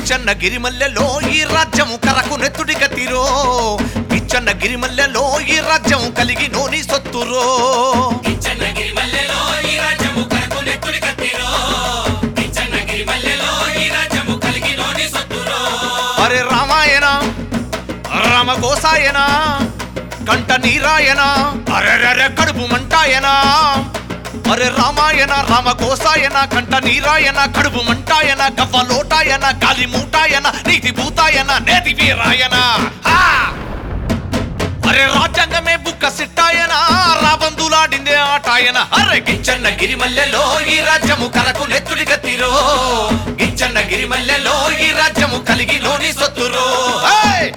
కిచ్చన్న గిరిమల్లెలో ఈ రాజ్యము కరకు నెత్తుడి గతిరో కిచ్చన్న గిరిమల్లెలో ఈ రాజ్యము కలిగి నోని సొత్తురో కిచ్చన్నగిరి మల్లెలో ఈ రాజ్యము కరకు నెత్తుడి కత్తిరో కిచ్చన్నగిరి మల్లెలో ఈ రాజ్యము కలిగినోని సొత్తురో అరే రామాయణ రామ గోసాయన కంట నీరాయన అరెరెరె కడుపు మంటాయన అరే రామాయణ రామ గోసాయన కంట నీరాయన కడుపు మంటాయన గవ్వ లోటాయన గాలి మూటాయన నీతి భూతాయన నేతి వీరాయన హా! అరే రాజ్యాంగమే బుక్క సిట్టాయన రాబందులాడిందే ఆటాయన అరే గిచ్చన్న గిరిమల్లెలో ఈ రాజ్యము కరకు నెత్తుడి గతిరో గిచ్చన్న గిరిమల్లెలో ఈ రాజ్యము కలిగి లోని సొత్తురో ఏయ్!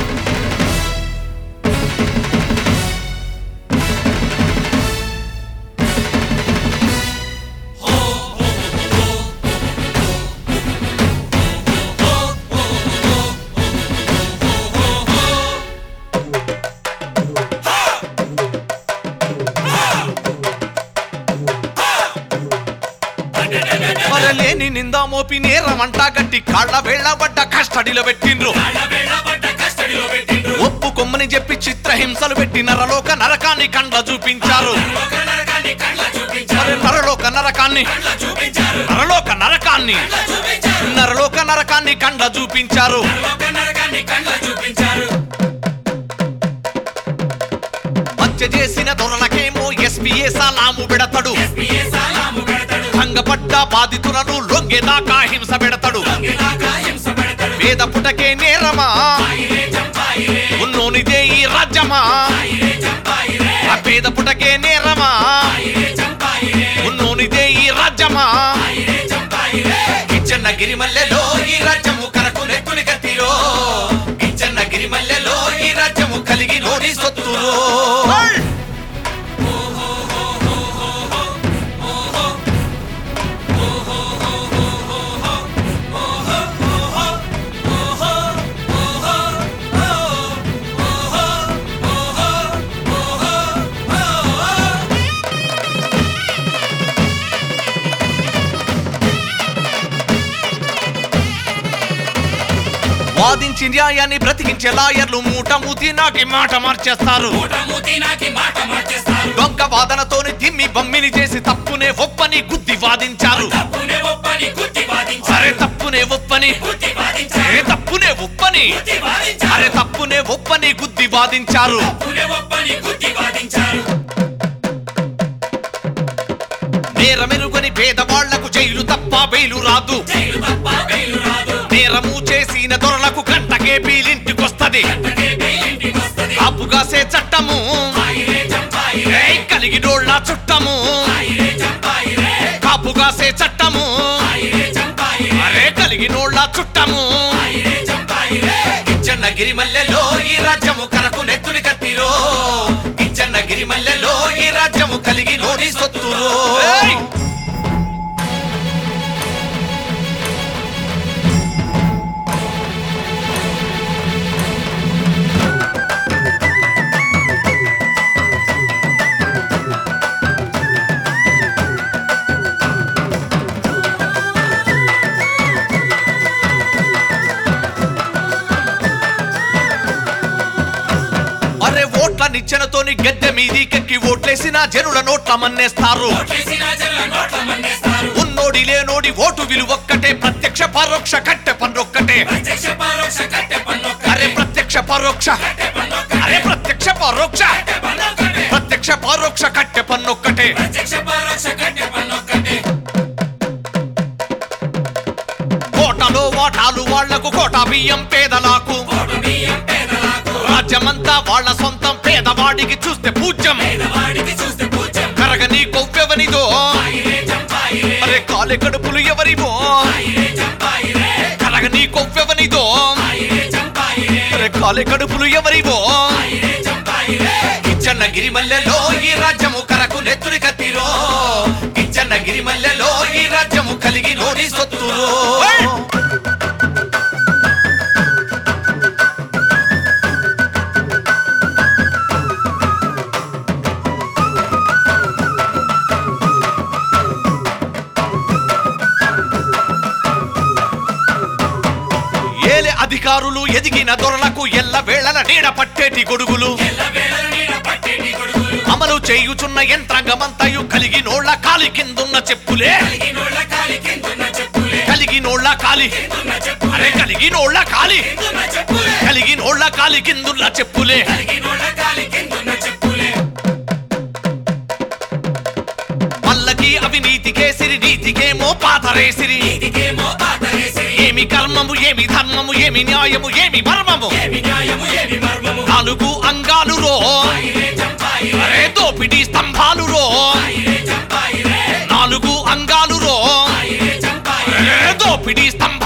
మరలేని నిందా మోపి నేరమంటా గట్టి కాళ్ళ వేళ్ళబడ్డ కస్టడీలో పెట్టిండ్రు వేళబడ్డ కస్టడీలో పెట్టిండ్రు ఒప్పు కొమ్మని చెప్పి చిత్రహింసలు పెట్టి నరలోక నరకాన్ని కండ్ల చూపించారు ఒక నరకాన్ని కళ్ళ మరి చూపించారు నరలోక నరకాన్ని కళ్ళ చూపించారు నరలోక నరకాన్ని కళ్ళ చూపించారు నరలోక నరకాన్ని కండ్ల చూపించారు ఒక నరకాన్ని కళ్ళ చూపించారు హత్య చేసిన దొరలకేమో ఎస్పీఏ సలాము పెడతాడు ఎస్పీఏ సలాము పెడతాడు భంగపడ్డ బాధితులను లొంగేదాకా హింస పెడతాడు దొంగిలాగా హింస పెడతాడు వేద పుటకే నేరమా ఆయిరే చంపాయిరే ఉన్నోనిదే ఈ రాజ్యమా ఆయిరే చంపాయిరే ఆ పేద పుటకే నేరమా ఆయిరే చంపాయిరే ఉన్నోనిదే ఈ రాజ్యమా ఆయిరే చంపాయిరే కిచ్చన్న గిరిమల్లెలో ఈ రాజ్యము కరకు నెత్తుని కత్తిరో కిచ్చన్న గిరిమల్లెలో ఈ రాజ్యము కలిగి నోని సొత్తురో వాదించి న్యాయాన్ని బ్రతికించే లాయర్లు మూట మూతి నాకి మాట మార్చేస్తారు మూట మూతి నాకి మాట మార్చేస్తారు దొంగ వాదనతోని తిమ్మి బమ్మిని చేసి తప్పునే ఒప్పని గుద్ది వాదించారు తప్పునే ఒప్పని గుద్ది వాదించారు అరే తప్పునే ఒప్పని గుద్ది అరే వాదించారు తప్పునే ఒప్పని గుద్ది వాదించారు అరే తప్పునే ఒప్పని గుద్ది వాదించారు తప్పునే ఒప్పని గుద్ది వాదించారు నేరమెరుగని పేదవాళ్లకు జైలు తప్ప బెయిలు రాదు జైలు తప్ప బెయిలు రాదు నేరము చేసిన దొరలకు గంటకే బీలింటికొస్తది అంతకే బెయిలింటికి వస్తది కాపుగాసే చట్టము ఆయిరే చంపాయిరే ఏయ్ కలిగిడోళ్ళ చుట్టము ఆయిరే చంపాయిరే కాపుగాసే చట్టము ఆయిరే చంపాయిరే అరే కలిగినోళ్ళ చుట్టము ఆయిరే చంపాయిరే కిచ్చన్న గిరిమల్లెలో ఈ రాజ్యము కరకు నెత్తుని కత్తిరో కిచ్చన్న గిరిమల్లెలో ఈ రాజ్యము కలిగి నోని సొత్తురో ఏయ్! అరే ఓట్ల నిచ్చెనతోని గద్దె మీదికెక్కి ఓట్లేసిన జనుల నోట్ల మన్నేస్తారు ఓట్లేసిన జల్ల నోట్ల మన్నేస్తారు ఉన్నోడి లేనోడి ఓటు విలువొక్కటే ప్రత్యక్ష పరోక్ష కట్టె పన్నొక్కటే ప్రత్యక్ష పరోక్ష కట్టె అరే పన్నొక్కటే ప్రత్యక్ష పరోక్ష కట్టె పన్నొక్కటే అరే ప్రత్యక్ష పరోక్ష కట్టె పన్నొక్కటే ప్రత్యక్ష పరోక్ష కట్టె పన్నొక్కటే ప్రత్యక్ష పరోక్ష కట్టె పన్నొక్కటే కోటలో వాటాలు వాళ్లకు కోట బియ్యం పేదలకు ఓటు బియ్యం పేదలకు రాజ్యమంతా వాళ్ళ సొంతం పేదవాడికి చూస్తే పూజ్యం పేదవాడికి చూస్తే పూజ్యం కరగని కొవ్వెవనిదో ఆయిరే చంపాయిరే అరే కాలే కడుపులు ఎవరివో ఆయిరే చంపాయిరే కరగని కొవ్వెవనిదో ఆయిరే చంపాయిరే అరే కాలే కడుపులు ఎవరివో ఆయిరే చంపాయిరే కిచ్చన్న గిరిమల్లెలో ఈ రాజ్యము కరకు నెత్తురి కత్తిరో కిచ్చన్న గిరిమల్లెలో ఈ రాజ్యము కలిగి నోని సొత్తురో అధికారులు ఎదిగిన దొరలకు ఎల్ల వేళల నీడ పట్టేటి గొడుగులు ఎల్లవేళ నీడ పట్టేటి గొడుగులు అమలు చేయుచున్న యంత్రాంగమంతయు కలిగినోళ్ళ కాలి కిందున్న చెప్పులే కలిగినోళ్ళ కాలి కిందున్న చెప్పులే కలిగినోళ్ళ కాలి కిందున్న చెప్పులే అరే కలిగినోళ్ళ కాలి కిందున్న చెప్పులే కలిగినోళ్ళ కాలి కిందున్న చెప్పులే కలిగినోళ్ళ కాలి కిందున్న చెప్పులే పల్లకి అవినీతికే సిరి నీతికేమో పాతరేసిరి ఇదికేమో పాతరేసి ఏమి కర్మము ఏమి ధర్మము ఏమి న్యాయము ఏమి మర్మము ఏమి న్యాయము ఏమి మర్మము నాలుగు అంగాలు రో ఆయిరే చంపాయిరే అరే దోపిడి స్తంభాలు రో ఆయిరే చంపాయిరే నాలుగు అంగాలు రో ఆయిరే చంపాయిరే అరే దోపిడి స్తంభాలు